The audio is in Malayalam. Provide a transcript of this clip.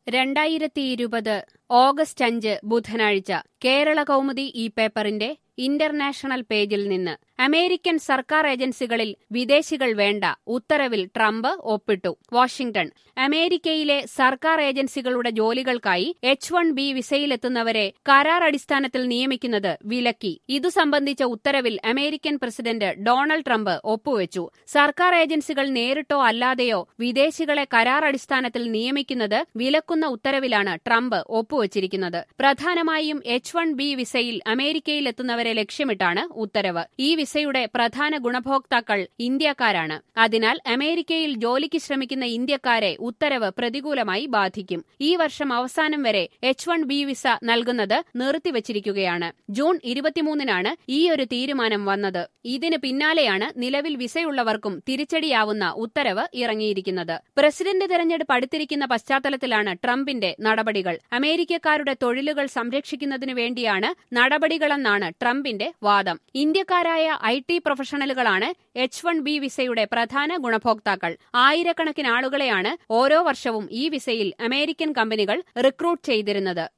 രണ്ടായിരത്തി ഇരുപത് ഓഗസ്റ്റ് അഞ്ച് ബുധനാഴ്ച കേരള കൗമുദി ഈ പേപ്പറിന്റെ ഇന്റർനാഷണൽ പേജിൽ നിന്ന് അമേരിക്കൻ സർക്കാർ ഏജൻസികളിൽ വിദേശികൾ വേണ്ട ഉത്തരവിൽ ട്രംപ് ഒപ്പിട്ടു വാഷിംഗ്ടൺ അമേരിക്കയിലെ സർക്കാർ ഏജൻസികളുടെ ജോലികൾക്കായി എച്ച് വൺ ബി വിസയിലെത്തുന്നവരെ കരാർ അടിസ്ഥാനത്തിൽ നിയമിക്കുന്നത് വിലക്കി ഇതു സംബന്ധിച്ച ഉത്തരവിൽ അമേരിക്കൻ പ്രസിഡന്റ് ഡൊണാൾഡ് ട്രംപ് ഒപ്പുവെച്ചു സർക്കാർ ഏജൻസികൾ നേരിട്ടോ അല്ലാതെയോ വിദേശികളെ കരാർ അടിസ്ഥാനത്തിൽ നിയമിക്കുന്നത് വിലക്കുന്ന ഉത്തരവിലാണ് ട്രംപ് ഒപ്പുവച്ചിരിക്കുന്നത് പ്രധാനമായും എച്ച് വൺ ബി വിസയിൽ അമേരിക്കയിലെത്തുന്നവരെ ലക്ഷ്യമിട്ടാണ് ഉത്തരവ് ഈ വിസയുടെ പ്രധാന ഗുണഭോക്താക്കൾ ഇന്ത്യക്കാരാണ് അതിനാൽ അമേരിക്കയിൽ ജോലിക്ക് ശ്രമിക്കുന്ന ഇന്ത്യക്കാരെ ഉത്തരവ് പ്രതികൂലമായി ബാധിക്കും ഈ വർഷം അവസാനം വരെ എച്ച് വൺ ബി വിസ നൽകുന്നത് നിർത്തിവച്ചിരിക്കുകയാണ് ജൂൺ ഇരുപത്തിമൂന്നിനാണ് ഈയൊരു തീരുമാനം വന്നത് ഇതിന് പിന്നാലെയാണ് നിലവിൽ വിസയുള്ളവർക്കും തിരിച്ചടിയാവുന്ന ഉത്തരവ് ഇറങ്ങിയിരിക്കുന്നത് പ്രസിഡന്റ് തെരഞ്ഞെടുപ്പ് അടുത്തിരിക്കുന്ന പശ്ചാത്തലത്തിലാണ് ട്രംപിന്റെ നടപടികൾ അമേരിക്കക്കാരുടെ തൊഴിലുകൾ സംരക്ഷിക്കുന്നതിനു വേണ്ടിയാണ് നടപടികളെന്നാണ് ട്രംപിന്റെ വാദം ഇന്ത്യക്കാരായ ഐ ടി പ്രൊഫഷണലുകളാണ് എച്ച് വൺ ബി വിസയുടെ പ്രധാന ഗുണഭോക്താക്കൾ ആയിരക്കണക്കിന് ആളുകളെയാണ് ഓരോ വർഷവും ഈ വിസയിൽ അമേരിക്കൻ കമ്പനികൾ റിക്രൂട്ട് ചെയ്തിരുന്നത്